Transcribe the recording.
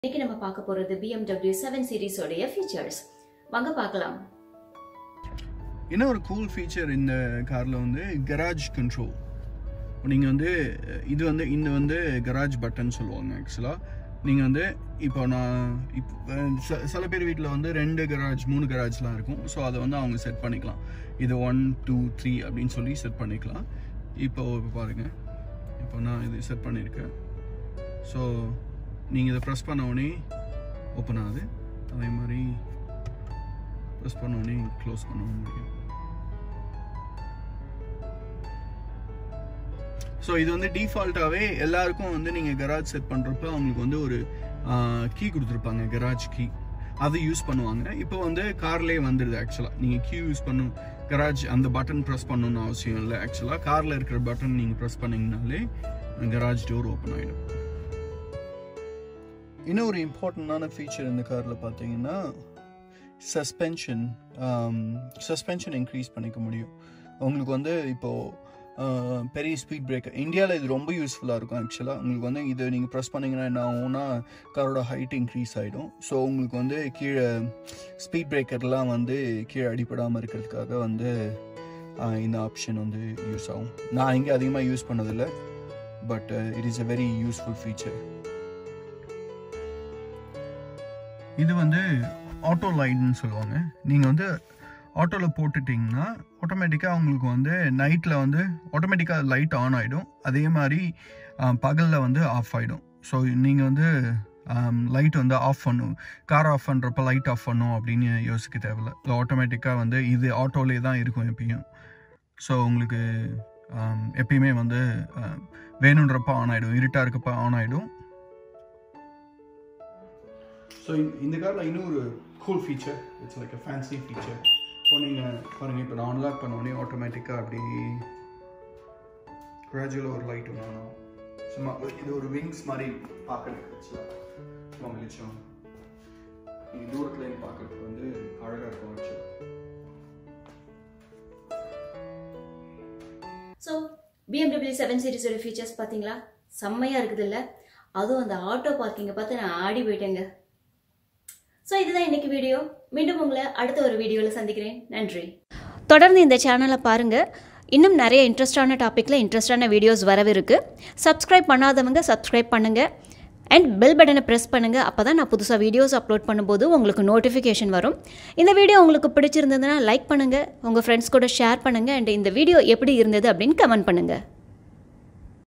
இன்னைக்கு நம்ம பார்க்க போறது BMW செவன் சீரிஸோடைய ஃபீச்சர்ஸ் வாங்க பார்க்கலாம் இன்னும் ஒரு கூல் ஃபீச்சர் இந்த காரில் வந்து கராஜ் கண்ட்ரோல் நீங்கள் வந்து இது வந்து இந்த வந்து கராஜ் பட்டன் சொல்லுவாங்க ஆக்சுவலாக நீங்கள் வந்து இப்போ நான் இப்போ ச- சில பேர் வீட்டில் வந்து ரெண்டு கராஜ் மூணு கராஜ்லாம் இருக்கும் ஸோ அதை வந்து அவங்க செட் பண்ணிக்கலாம் இது ஒன் டூ த்ரீ அப்படின்னு சொல்லி செட் பண்ணிக்கலாம் இப்போ இப்போ பாருங்கள் இப்போ நான் இது செட் பண்ணியிருக்கேன் ஸோ நீங்கள் இதை ப்ரெஸ் பண்ண உடனே ஓப்பன் ஆகுது அதே மாதிரி ப்ரெஸ் பண்ண உடனே க்ளோஸ் பண்ண முடியும் ஸோ இது வந்து டிஃபால்ட்டாகவே எல்லாருக்கும் வந்து நீங்கள் கராஜ் செட் பண்ணுறப்ப அவங்களுக்கு வந்து ஒரு கீ கொடுத்துருப்பாங்க கராஜ் கீ அதை யூஸ் பண்ணுவாங்க இப்போ வந்து கார்லேயே வந்துடுது ஆக்சுவலாக நீங்கள் கீ யூஸ் பண்ணும் கராஜ் அந்த பட்டன் ப்ரெஸ் பண்ணணும்னு அவசியம் இல்லை ஆக்சுவலாக காரில் இருக்கிற பட்டன் நீங்கள் ப்ரெஸ் பண்ணிங்கனாலே கராஜ் டோர் ஓப்பன் ஆகிடும் இன்னும் ஒரு இம்பார்ட்டண்டான ஃபீச்சர் இந்த காரில் பார்த்தீங்கன்னா சஸ்பென்ஷன் சஸ்பென்ஷன் இன்க்ரீஸ் பண்ணிக்க முடியும் உங்களுக்கு வந்து இப்போது பெரிய ஸ்பீட் பிரேக்கர் இந்தியாவில் இது ரொம்ப யூஸ்ஃபுல்லாக இருக்கும் ஆக்சுவலாக உங்களுக்கு வந்து இது நீங்கள் ப்ரெஸ் பண்ணிங்கன்னா என்ன ஆகும்னா காரோட ஹைட் இன்க்ரீஸ் ஆகிடும் ஸோ உங்களுக்கு வந்து கீழே ஸ்பீட் பிரேக்கர்லாம் வந்து கீழே அடிபடாமல் இருக்கிறதுக்காக வந்து ஆஹ், இந்த ஆப்ஷன் வந்து யூஸ் ஆகும் நான் இங்கே அதிகமாக யூஸ் பண்ணதில்லை but it is a very useful feature இது வந்து ஆட்டோ லைட்னு சொல்லுவாங்க நீங்கள் வந்து ஆட்டோவில் போட்டுட்டிங்கன்னா ஆட்டோமேட்டிக்காக உங்களுக்கு வந்து நைட்டில் வந்து ஆட்டோமேட்டிக்காக லைட் ஆன் ஆகிடும் அதே மாதிரி பகலில் வந்து ஆஃப் ஆகிடும் ஸோ நீங்கள் வந்து லைட் வந்து ஆஃப் பண்ணும் கார் ஆஃப் பண்ணுறப்ப லைட் ஆஃப் பண்ணும் அப்படின்னு யோசிக்க தேவையில்ல இது ஆட்டோமேட்டிக்காக வந்து இது ஆட்டோலே தான் இருக்கும் எப்பயும் ஸோ உங்களுக்கு ஆம், எப்பயுமே வந்து ஆம், வேணுன்றப்ப ஆன் ஆகிடும் இருட்டாக இருக்கப்ப ஆன் ஆகிடும் ஸோ இந்த காரில் இன்னொரு cool feature it's like a fancy feature இப்போ நீங்கள் பாருங்கள் இப்போ நான் அன்லாக் பண்ண உடனே ஆட்டோமேட்டிக்காக அப்படி கிராஜுவலாக ஒரு லைட் ஒன்று ஆகும் சும்மா ஒரு- இது ஒரு விங்ஸ் மாதிரி பார்க்கறதுக்கு ஆக்சுவலாக சும்மா வெளிச்சம் நீங்கள் தூரத்துலேருந்து பார்க்கறதுக்கு வந்து அழகாக இருக்கும் ஆக்சுவலாக ஸோ BMW செவன் சீரிஸோட ஃபீச்சர்ஸ் பார்த்தீங்களா செம்மையா இருக்குது இல்ல அதுவும் அந்த ஆட்டோ பார்க்கிங்கை பார்த்து நான் ஆடி போயிட்டேங்க ஸோ இதுதான் இன்னைக்கு வீடியோ மீண்டும் உங்களை அடுத்த ஒரு வீடியோவில் சந்திக்கிறேன் நன்றி தொடர்ந்து இந்த சேனலை பாருங்கள் இன்னும் நிறைய இன்ட்ரெஸ்டான டாப்பிக்கில் இன்ட்ரெஸ்டான வீடியோஸ் வரவிருக்கு சப்ஸ்கிரைப் பண்ணாதவங்க சப்ஸ்கிரைப் பண்ணுங்கள் அண்ட் பெல் பட்டனை ப்ரெஸ் பண்ணுங்கள் அப்போ தான் நான் புதுசாக வீடியோஸ் அப்லோட் பண்ணும்போது உங்களுக்கு நோட்டிஃபிகேஷன் வரும் இந்த வீடியோ உங்களுக்கு பிடிச்சிருந்ததுன்னா லைக் பண்ணுங்கள் உங்கள் ஃப்ரெண்ட்ஸ் கூட ஷேர் பண்ணுங்கள் அண்ட் இந்த வீடியோ எப்படி இருந்தது அப்படின்னு கமெண்ட் பண்ணுங்கள்